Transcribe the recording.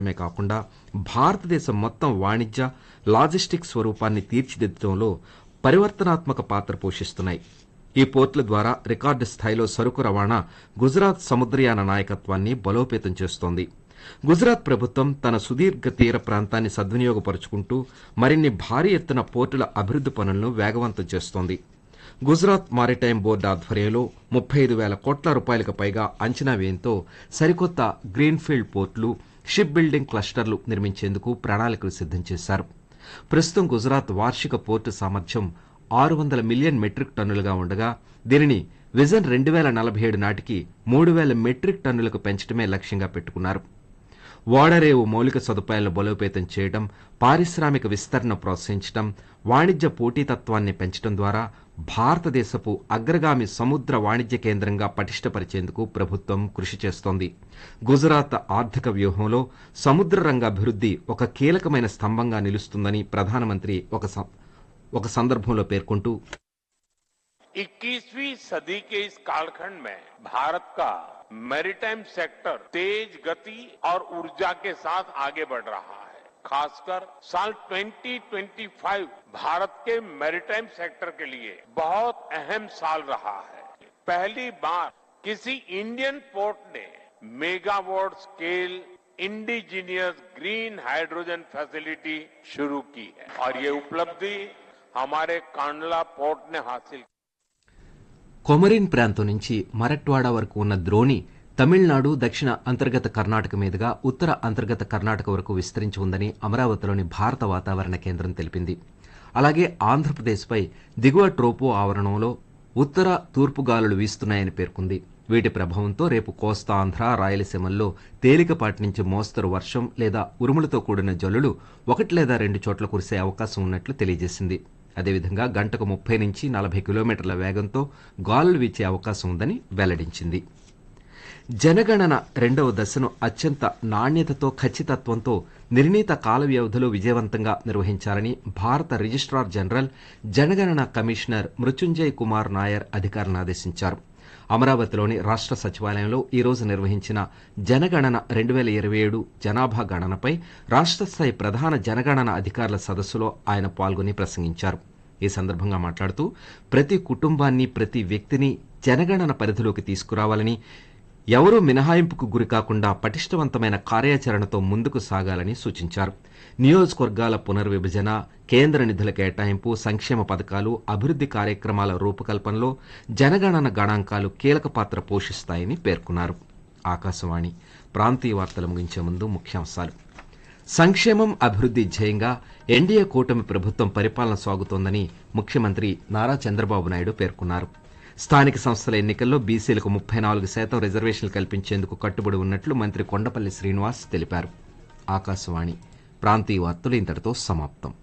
మే కాకుండా భారతదేశం మొత్తం వాణిజ్య లాజిస్టిక్ స్వరూపాన్ని తీర్చిదిద్దడంలో పరివర్తనాత్మక పాత్ర పోషిస్తున్నాయి ఈ పోర్టుల ద్వారా రికార్డు స్థాయిలో సరుకు రవాణా గుజరాత్ సముద్రయాన నాయకత్వాన్ని బలోపేతం చేస్తోంది గుజరాత్ ప్రభుత్వం తన సుదీర్ఘ తీర ప్రాంతాన్ని సద్వినియోగపరుచుకుంటూ మరిన్ని భారీ ఎత్తున పోర్టుల అభివృద్ది పనులను వేగవంతం చేస్తోంది గుజరాత్ మారిటైమ్ బోర్డు ఆధ్వర్యంలో ముప్పై ఐదు వేల కోట్ల రూపాయలకు పైగా అంచనా వ్యయంతో సరికొత్త గ్రీన్ఫీల్డ్ పోర్టులు షిప్ బిల్డింగ్ క్లస్టర్లు నిర్మించేందుకు ప్రణాళికలు సిద్దం చేశారు ప్రస్తుతం గుజరాత్ వార్షిక పోర్టు సామర్థ్యం ఆరు వందల మిలియన్ మెట్రిక్ టన్నులుగా ఉండగా దీనిని విజన్ రెండు వేల నలభై ఏడు నాటికి మూడు వేల మెట్రిక్ టన్నులకు పెంచడమే లక్ష్యంగా పెట్టుకున్నారు ఓడరేవు మౌలిక సదుపాయాలను బలోపేతం చేయడం పారిశ్రామిక విస్తరణ ప్రోత్సహించడం వాణిజ్య పోటీతత్వాన్ని పెంచడం ద్వారా భారతదేశపు అగ్రగామి సముద్ర వాణిజ్య కేంద్రంగా పటిష్టపరిచేందుకు ప్రభుత్వం కృషి చేస్తోంది గుజరాత్ ఆర్థిక వ్యూహంలో సముద్ర రంగ అభివృద్ది ఒక కీలకమైన స్తంభంగా నిలుస్తుందని ప్రధానమంత్రి ఒక సం- ఒక సందర్భంలో పేర్కొంటూ 21वीं सदी के इस कालखंड में भारत का मैरीटाइम सेक्टर तेज गति और ऊर्जा के साथ आगे बढ़ रहा है खासकर साल 2025 भारत के मैरीटाइम सेक्टर के लिए बहुत अहम साल रहा है पहली बार किसी इंडियन पोर्ट ने megawatt scale indigenous green hydrogen facility शुरू की है और ये उपलब्धि हमारे कांडला पोर्ट ने हासिल కొమరిన్ ప్రాంతం నుంచి మరట్వాడ వరకు ఉన్న ద్రోణి తమిళనాడు దక్షిణ అంతర్గత కర్ణాటక మీదుగా ఉత్తర అంతర్గత కర్ణాటక వరకు విస్తరించి ఉందని అమరావతిలోని భారత వాతావరణ కేంద్రం తెలిపింది అలాగే ఆంధ్రప్రదేశ్పై దిగువ ట్రోపో ఆవరణంలో ఉత్తర తూర్పు గాలులు వీస్తున్నాయని పేర్కొంది వీటి ప్రభావంతో రేపు కోస్తా ఆంధ్ర రాయలసీమల్లో తేలికపాటి నుంచి మోస్తరు వర్షం లేదా ఉరుములతో కూడిన జల్లులు ఒకటి లేదా రెండు చోట్ల కురిసే అవకాశం ఉన్నట్లు తెలియజేసింది అదేవిధంగా గంటకు ముప్పై నుంచి నలభై కిలోమీటర్ల వేగంతో గాలులు వీచే అవకాశం ఉందని వెల్లడించింది జనగణన రెండవ దశను అత్యంత నాణ్యతతో ఖచ్చితత్వంతో నిర్ణీత కాల వ్యవధిలో విజయవంతంగా నిర్వహించాలని భారత రిజిస్ట్రార్ జనరల్ జనగణన కమిషనర్ మృత్యుంజయ్ కుమార్ నాయర్ అధికారులను ఆదేశించారు అమరావతిలోని రాష్ట్ర సచివాలయంలో ఈ రోజు నిర్వహించిన జనగణన రెండు వేల ఇరవై ఏడు జనాభా గణనపై రాష్ట్ర స్థాయి ప్రధాన జనగణన అధికారుల సదస్సులో ఆయన పాల్గొని ప్రసంగించారు ఈ సందర్భంగా మాట్లాడుతూ ప్రతి కుటుంబాన్ని ప్రతి వ్యక్తిని జనగణన పరిధిలోకి తీసుకురావాలని ఎవరూ మినహాయింపుకు గురి కాకుండా పటిష్టవంతమైన కార్యాచరణతో ముందుకు సాగాలని సూచించారు నియోజకవర్గాల పునర్విభజన కేంద్ర నిధుల కేటాయింపు సంక్షేమ పథకాలు అభివృద్ధి కార్యక్రమాల రూపకల్పనలో జనగణన గణాంకాలు కీలక పాత్ర పోషిస్తాయని పేర్కొన్నారు ఆకాశవాణి ప్రాంతీయ వార్తలు ముగించే ముందు ముఖ్యాంశాలు సంక్షేమం అభివృద్ధి ధ్యేయంగా ఎన్డీఏ కూటమి ప్రభుత్వం పరిపాలన సాగుతోందని ముఖ్యమంత్రి నారా చంద్రబాబు నాయుడు పేర్కొన్నారు స్థానిక సంస్థల ఎన్నికల్లో బీసీలకు ముప్పై నాలుగు శాతం రిజర్వేషన్లు కల్పించేందుకు కట్టుబడి ఉన్నట్లు మంత్రి కొండపల్లి శ్రీనివాస్ తెలిపారు ఆకాశవాణి ప్రాంతీయ వార్తలు ఇంతటితో సమాప్తం